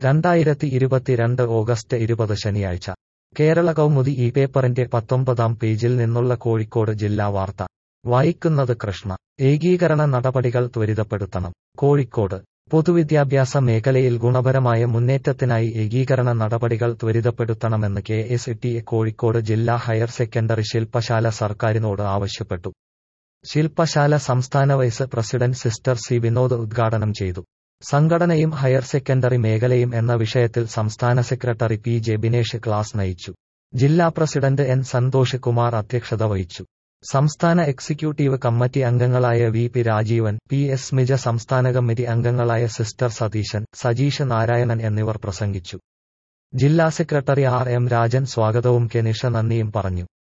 രണ്ടായിരത്തി ഇരുപത്തിരണ്ട് ഓഗസ്റ്റ് ഇരുപത് ശനിയാഴ്ച കേരള കൗമുദി ഈ പേപ്പറിന്റെ പത്തൊമ്പതാം പേജിൽ നിന്നുള്ള കോഴിക്കോട് ജില്ലാ വാർത്ത വായിക്കുന്നത് കൃഷ്ണ ഏകീകരണ നടപടികൾ ത്വരിതപ്പെടുത്തണം കോഴിക്കോട് പൊതുവിദ്യാഭ്യാസ മേഖലയിൽ ഗുണപരമായ മുന്നേറ്റത്തിനായി ഏകീകരണ നടപടികൾ ത്വരിതപ്പെടുത്തണമെന്ന് K S T A Kozhikode ജില്ലാ ഹയർ സെക്കൻഡറി ശില്പശാല സർക്കാരിനോട് ആവശ്യപ്പെട്ടു ശില്പശാല സംസ്ഥാന vice president sister C Vinod ഉദ്ഘാടനം ചെയ്തു സംഘടനയും ഹയർ സെക്കൻഡറി മേഖലയും എന്ന വിഷയത്തിൽ സംസ്ഥാന secretary P J Binesh class നയിച്ചു ജില്ലാ പ്രസിഡന്റ് എൻ സന്തോഷ് കുമാർ അധ്യക്ഷത വഹിച്ചു സംസ്ഥാന എക്സിക്യൂട്ടീവ് കമ്മിറ്റി അംഗങ്ങളായ V P Rajeevan P S Smija സംസ്ഥാന കമ്മിറ്റി അംഗങ്ങളായ സിസ്റ്റർ സതീശൻ സജീഷ് നാരായണൻ എന്നിവർ പ്രസംഗിച്ചു ജില്ലാ സെക്രട്ടറി ആർ എം രാജൻ സ്വാഗതവും കെ നിഷ നന്ദിയും പറഞ്ഞു